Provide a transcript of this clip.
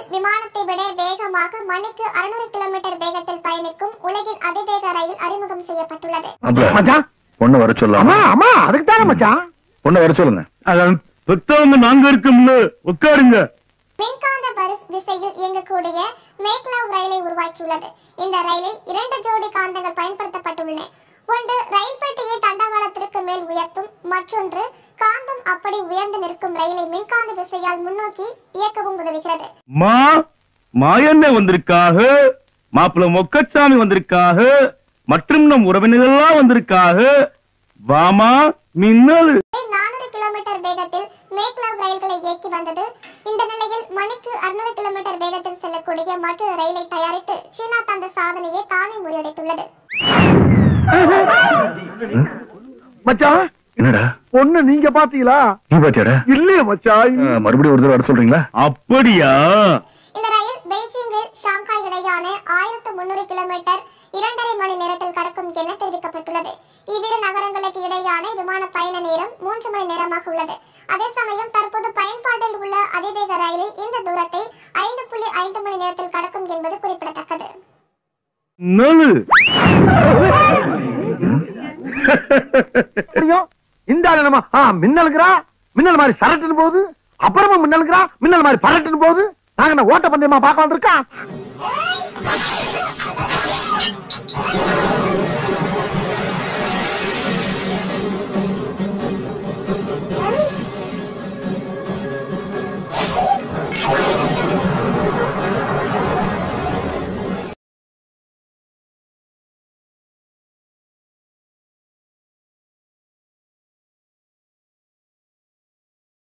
ரயில் விமானத்தை விட வேகமாக மணிக்கு 600 கிலோமீட்டர் வேகத்தில் பயணிக்கும் உலகின் அதிவேக ரயில் அறிமுகம் செய்யப்பட்டுள்ளது மச்சான் பொண்ணு வர அம்மா சொல்லலாம் அம்மா அதுக்கு தானே மச்சான் பொண்ணு வர சொல்லுங்க அதான் பெத்தவங்க நாங்க இருக்கோம்ல உட்காருங்க மின்காந்த பரிஸ் திசையில் இயங்கக்கூடிய மேக்லவ் ரயிலை உருவாக்கியுள்ளது இந்த ரயிலில் இரண்டு ஜோடி காந்தங்கள் பயன்படுத்தப்பட்டுள்ளன ஒன்று ரயில் பெட்டியை தண்டவாளத்திற்கு மேல் உயர்த்தும் மற்றொன்று காந்தம் அப்படி உயர்ந்து நிற்கும் ரயிலை மின்காந்த திசையால் முன்னோக்கி இயக்கவும் உதவுகிறது மா மாயண்ண வந்திருக்காக மாப்பிள்ள மொக்கச்சாமி வந்திருக்காக மற்றும் நம் உறவினர்கள்லாம் வந்திருக்காக வாமா மின்னல் நானூறு கிலோமீட்டர் வேகத்தில் மேக்லவ் ரயில்களை இயக்கி வந்தது இந்த நிலையில் மணிக்கு 600 கிலோமீட்டர் வேகத்தில் செல்லக்கூடிய மற்றொரு ரயிலை தயாரித்து சீனா தந்த சாதனையை தானே முறியடித்துள்ளது மச்சான் என்னடா பொண்ணு நீங்க பாத்தீங்களா நீ பாத்தியாடா இல்லையே மச்சான் அஹ், மறுபடியும் ஒரு தடவை வர சொல்றீங்களா அப்படியா இந்த ரயில் பெய்ஜிங்கில் ஷாங்காய் இடையான ஆயிரத்து முன்னூறு கிலோமீட்டர் இரண்டரை மணி நேரத்தில் கடக்கும் என தெரிவிக்கப்பட்டுள்ளது இவ்விரு நகரங்களுக்கு இடையான விமான பயண நேரம் மூன்று மணி நேரமாக உள்ளது அதே சமயம் தற்போது பயன்பாட்டில் உள்ள அதிவேக ரயிலில் இந்த தூரத்தை ஐந்து புள்ளி ஐந்து மணி நேரத்தில் கடக்கும் என்பது குறிப்பிடத்தக்கது நலு இந்த ஆளு நம்ம ஆ, மின்னலுங்கிறா மின்னல் மாதிரி சரட்டுன்னு போகுது அப்புறமா மின்னலுங்கிறா மின்னல் மாதிரி பரட்டுன்னு போகுது நாங்க என்ன ஓட்ட பந்தயமா பார்க்க வந்திருக்கா